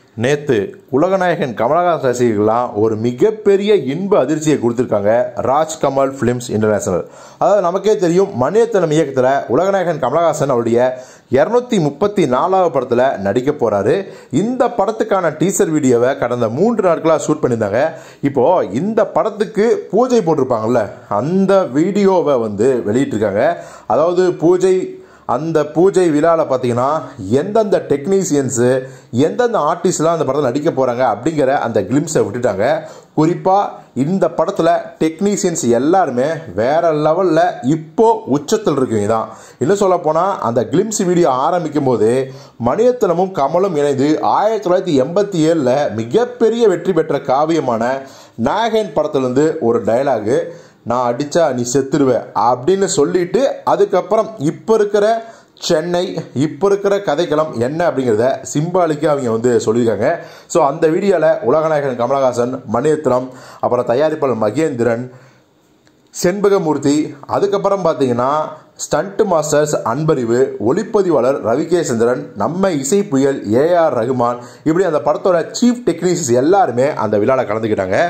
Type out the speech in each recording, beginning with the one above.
நேத்து உலகநாயகன் கமலஹாசன் ரசிகர்கள்லாம் ஒரு மிகப்பெரிய இன்ப அதிர்ச்சியை கொடுத்துருக்காங்க ராஜ் கமல் ஃபிலிம்ஸ் இன்டர்நேஷனல் அதாவது நமக்கே தெரியும் மணியத்தனம் இயக்கத்தில் உலகநாயகன் கமலஹாசன் அவருடைய இரநூத்தி முப்பத்தி நாலாவது படத்தில் நடிக்க போகிறாரு இந்த படத்துக்கான டீசர் வீடியோவை கடந்த மூன்று நாட்களாக ஷூட் பண்ணியிருந்தாங்க இப்போ இந்த படத்துக்கு பூஜை போட்டிருப்பாங்கல்ல அந்த வீடியோவை வந்து வெளியிட்டிருக்காங்க அதாவது பூஜை அந்த பூஜை விழாவில் பார்த்தீங்கன்னா எந்தெந்த டெக்னீஷியன்ஸு எந்தெந்த ஆர்டிஸ்ட்லாம் அந்த படத்தில் நடிக்க போகிறாங்க அப்படிங்கிற அந்த கிளிம்ஸை விட்டுட்டாங்க குறிப்பாக இந்த படத்தில் டெக்னீஷியன்ஸ் எல்லாருமே வேற லெவலில் இப்போ உச்சத்தில் இருக்குங்க தான் இன்னும் சொல்ல போனால் அந்த கிளிம்ஸ் வீடியோ ஆரம்பிக்கும் போது மணியத்தனமும் கமலும் இணைந்து ஆயிரத்தி தொள்ளாயிரத்தி எண்பத்தி ஏழில் மிகப்பெரிய வெற்றி பெற்ற காவியமான நாயகன் படத்துலேருந்து ஒரு டயலாகு நான் அடித்தா நீ செத்துருவ அப்படின்னு சொல்லிட்டு அதுக்கப்புறம் இப்போ இருக்கிற சென்னை இப்போ இருக்கிற கதைக்களம் என்ன அப்படிங்கிறத சிம்பாலிக்காக அவங்க வந்து சொல்லியிருக்காங்க ஸோ அந்த வீடியோவில் உலகநாயகன் கமலஹாசன் மணிரத்னம் அப்புறம் தயாரிப்பாளர் மகேந்திரன் செண்பகமூர்த்தி அதுக்கப்புறம் பார்த்தீங்கன்னா ஸ்டண்ட் மாஸ்டர்ஸ் அன்பறிவு ஒளிப்பதிவாளர் ரவிகேசந்திரன் நம்ம இசை புயல் ஏஆர் ரகுமான் இப்படி அந்த படத்தோட சீஃப் டெக்னீஷியன்ஸ் எல்லாருமே அந்த விழாவில் கலந்துக்கிட்டாங்க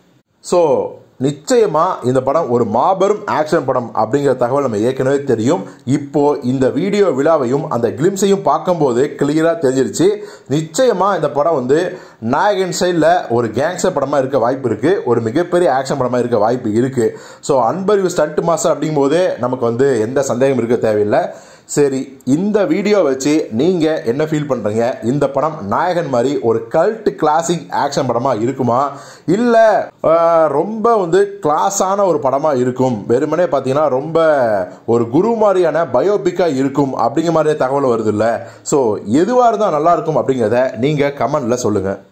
ஸோ நிச்சயமா இந்த படம் ஒரு மாபெரும் ஆக்ஷன் படம் அப்படிங்கிற தகவல் நம்ம ஏற்கனவே தெரியும் இப்போ இந்த வீடியோ விழாவையும் அந்த கிளிம்ஸையும் பார்க்கும்போது கிளியராக தெரிஞ்சிருச்சு நிச்சயமா இந்த படம் வந்து நாயகன் சைடில் ஒரு கேங்ஸ்டர் படமாக இருக்க வாய்ப்பு இருக்கு ஒரு மிகப்பெரிய ஆக்ஷன் படமாக இருக்க வாய்ப்பு இருக்கு ஸோ அன்பறிவு ஸ்டண்ட் மாஸ்டர் அப்படிங்கும்போதே நமக்கு வந்து எந்த சந்தேகம் இருக்க தேவையில்லை சரி இந்த வீடியோ வச்சு நீங்கள் என்ன ஃபீல் பண்ணுறீங்க இந்த படம் நாயகன் மாதிரி ஒரு கல்ட் கிளாசிக் ஆக்ஷன் படமாக இருக்குமா இல்லை ரொம்ப வந்து கிளாஸான ஒரு படமாக இருக்கும் வெறுமனே பார்த்தீங்கன்னா ரொம்ப ஒரு குரு மாதிரியான பயோபிக்காக இருக்கும் அப்படிங்கிற மாதிரியே தகவல் வருது இல்லை ஸோ எதுவாக இருந்தால் நல்லா இருக்கும் அப்படிங்கிறத நீங்கள் கமெண்டில் சொல்லுங்கள்